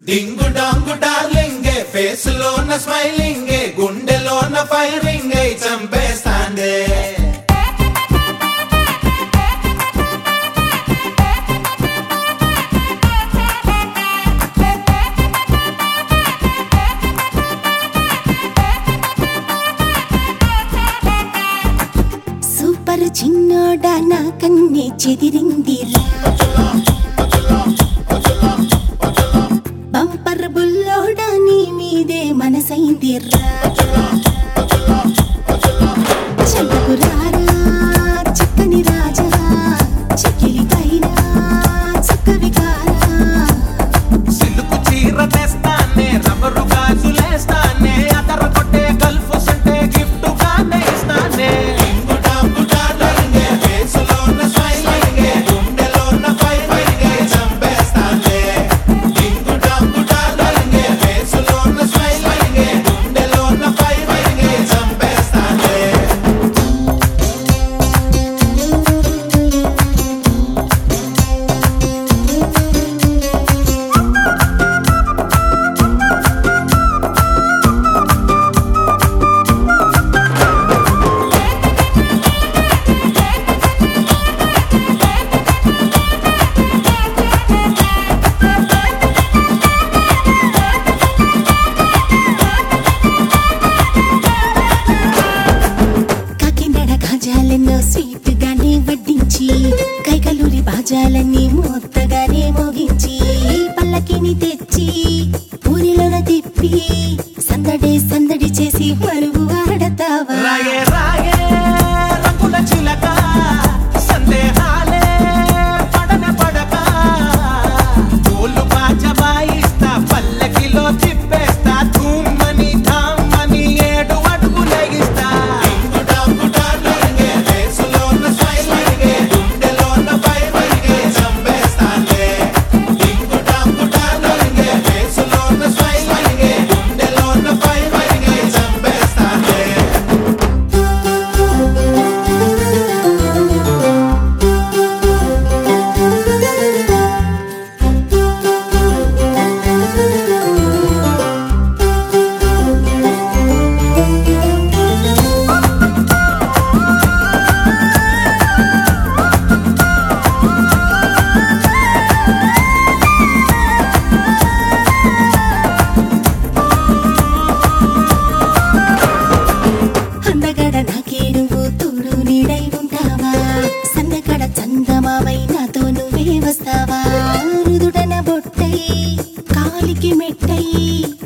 డింగు డాంగు డార్లింగే face లోన స్మైలింగే గుండెలోన firing అయి చంపేస్తాండే సూపర్ చిన్నోడా నా కన్నే చెదిరింది బంపర్ బుల్లోడా నీ మీదే మనసైంది చెంతకు రారా చక్కని రాజా చెక్కిలి పైన చక్కవి కారా సిల్కు చీర తెస్తానే రబ్బరు గాజులేస్తానే అదర కొట్టే గల్ఫ్ సంటే గిఫ్ట్ గానే ఇస్తానే డింగు డాంగు డార్లింగే ఫేస్ లోన స్మైలింగే గుండెలోన ఫైరింగ్ అయి చంపేస్తాండే డింగు డాంగు డార్లింగే ఫేస్ లోన స్మైలింగే గుండెలోన ఫైరింగ్ అయి చంపేస్తాండే కాకినాడ గాజాలెన్నో స్వీట్ గానే వడ్డించి కైకలూరి బాజాలన్నీ మొత్తగానే మోగించి పల్లకిని తెచ్చి ఊరిలోన తిప్పి సందడి సందడి చేసి మరుగు ఆడతావా రాయే రాయే రంగుల చిలక సందేహాలే పడన పడక పూలు బాజబాయిస్తా పల్లకిలో తిప్పేస్తా ధూమ్మని ధామ్మని ఏడు అడుగు లెగిస్తా చంపేస్తానే అందగడ నాకే నువ్వు తోడు నీడై ఉంటావా సందగడ చందమావై నాతో నువ్వే వస్తావా రుదుడన బొట్టై కాలికి మెట్టై